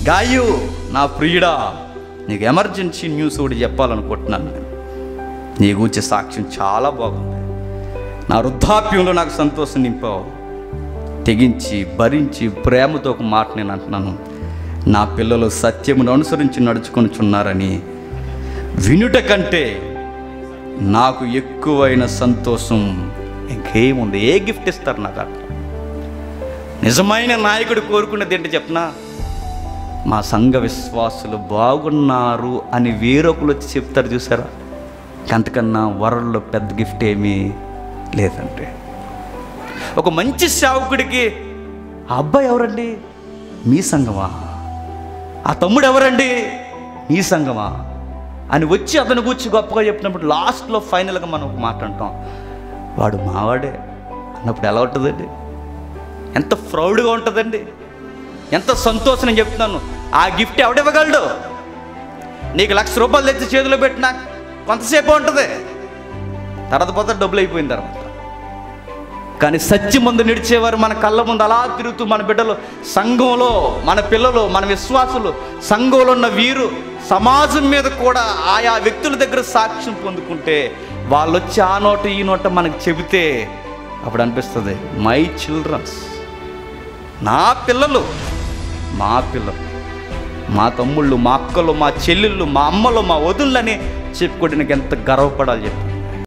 గాయు నా ప్రియుడా నీకు ఎమర్జెన్సీ న్యూస్ ఒకటి చెప్పాలనుకుంటున్నాను నేను నీ గురించి సాక్ష్యం చాలా బాగుంది నా వృద్ధాప్యంలో నాకు సంతోషం నింపావు తెగించి భరించి ప్రేమతో ఒక మాట నేను అంటున్నాను నా పిల్లలు సత్యమును అనుసరించి నడుచుకొనిచున్నారని వినుట కంటే నాకు ఎక్కువైన సంతోషం ఇంకేముంది ఏ గిఫ్ట్ ఇస్తారు నాకు అట్లా నిజమైన నాయకుడు కోరుకున్నది ఏంటి చెప్పనా మా సంఘ విశ్వాసులు బాగున్నారు అని వేరొకరు వచ్చి చెప్తారు చూసారా అంతకన్నా వరల్లో పెద్ద గిఫ్ట్ ఏమీ లేదంటే ఒక మంచి సేవకుడికి ఆ అబ్బాయి ఎవరండి మీ సంఘమా ఆ తమ్ముడు ఎవరండి మీ సంఘమా అని వచ్చి అతని గురించి గొప్పగా చెప్పినప్పుడు లాస్ట్లో ఫైనల్గా మనం ఒక మాట అంటాం వాడు మావాడే అన్నప్పుడు ఎలా ఉంటుందండి ఎంత ప్రౌడ్గా ఉంటుందండి ఎంత సంతోషం నేను చెప్తున్నాను ఆ గిఫ్ట్ ఎవడివ్వగలడు నీకు లక్ష రూపాయలు తెచ్చి చేతిలో పెట్టినా కొంతసేపు ఉంటుంది తర్వాత పోతే డబ్బులు అయిపోయిన తర్వాత కానీ సత్యం ముందు నిడిచేవారు మన కళ్ళ ముందు అలా తిరుగుతూ మన బిడ్డలు సంఘంలో మన పిల్లలు మన విశ్వాసులు సంఘంలో ఉన్న వీరు సమాజం మీద కూడా ఆయా వ్యక్తుల దగ్గర సాక్ష్యం పొందుకుంటే వాళ్ళు వచ్చి ఆ నోట ఈ నోట మనకు చెబితే అప్పుడు అనిపిస్తుంది మై చిల్డ్రన్స్ నా పిల్లలు మా పిల్లలు మా తమ్ముళ్ళు మా అక్కలు మా చెల్లెళ్ళు మా అమ్మలు మా వదుళ్ళని చెప్పుకోవడానికి ఎంత గర్వపడాలి చెప్పి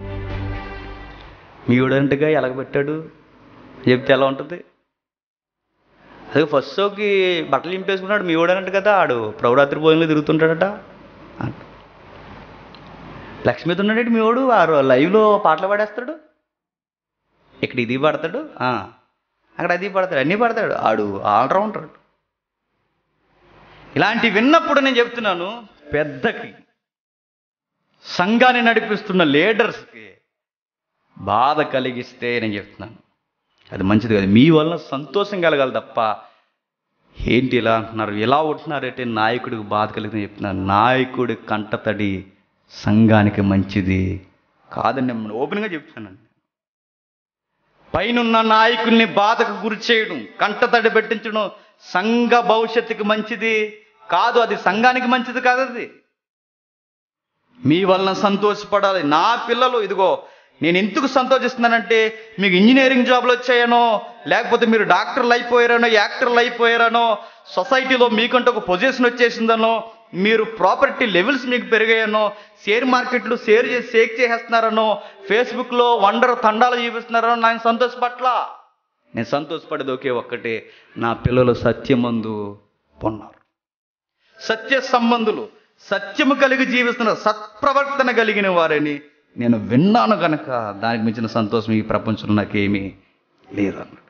మీ ఊడంటగా ఎలగబెట్టాడు చెప్తే ఎలా ఉంటుంది అదే ఫస్ట్ షోకి బట్టలు ఇంపేసుకున్నాడు మీ ఊడనంట కదా ఆడు ప్రవరాత్రి భోజనంలో తిరుగుతుంటాడట అంట. లక్ష్మితో ఉన్నాడు మీ వాడు ఆ రో- లైవ్లో పాటలు పాడేస్తాడు ఇక్కడ ఇది పాడతాడు ఆ, అక్కడ అది పాడతాడు అన్నీ పాడతాడు ఆడు ఆల్రౌండర్ ఇలాంటి విన్నప్పుడు నేను చెప్తున్నాను పెద్దకి సంఘాన్ని నడిపిస్తున్న లీడర్స్కి బాధ కలిగిస్తే నేను చెప్తున్నాను అది మంచిది కాదు మీ వల్ల సంతోషం కలగాలి తప్ప ఏంటి ఇలా అంటున్నారు ఇలా ఉంటున్నారంటే నాయకుడికి బాధ కలిగిందని చెప్తున్నాను నాయకుడి కంటతడి సంఘానికి మంచిది కాదని నేను ఓపెన్గా చెప్తున్నాను పైనున్న నాయకుల్ని బాధకు గురి చేయడం కంటతడి పెట్టించడం సంఘ భవిష్యత్తుకి మంచిది కాదు అది సంఘానికి మంచిది కాదు అది మీ వలన సంతోషపడాలి నా పిల్లలు ఇదిగో నేను ఎందుకు సంతోషిస్తున్నానంటే మీకు ఇంజనీరింగ్ జాబ్లు వచ్చాయనో లేకపోతే మీరు డాక్టర్లు అయిపోయారనో యాక్టర్లు అయిపోయారనో సొసైటీలో మీకంటూ ఒక పొజిషన్ వచ్చేసిందనో మీరు ప్రాపర్టీ లెవెల్స్ మీకు పెరిగాయనో షేర్ మార్కెట్లు షేర్ చేసి షేక్ చేసేస్తున్నారనో ఫేస్బుక్లో వండర్ తండాలు చూపిస్తున్నారనో నేను సంతోషపట్ల నేను సంతోషపడేది ఒకే ఒక్కటే నా పిల్లలు సత్యమందు పొన్నారు సత్య సంబంధులు సత్యము కలిగి జీవిస్తున్న సత్ప్రవర్తన కలిగిన వారని నేను విన్నాను కనుక దానికి మించిన సంతోషం ఈ ప్రపంచంలో నాకేమీ లేదన్న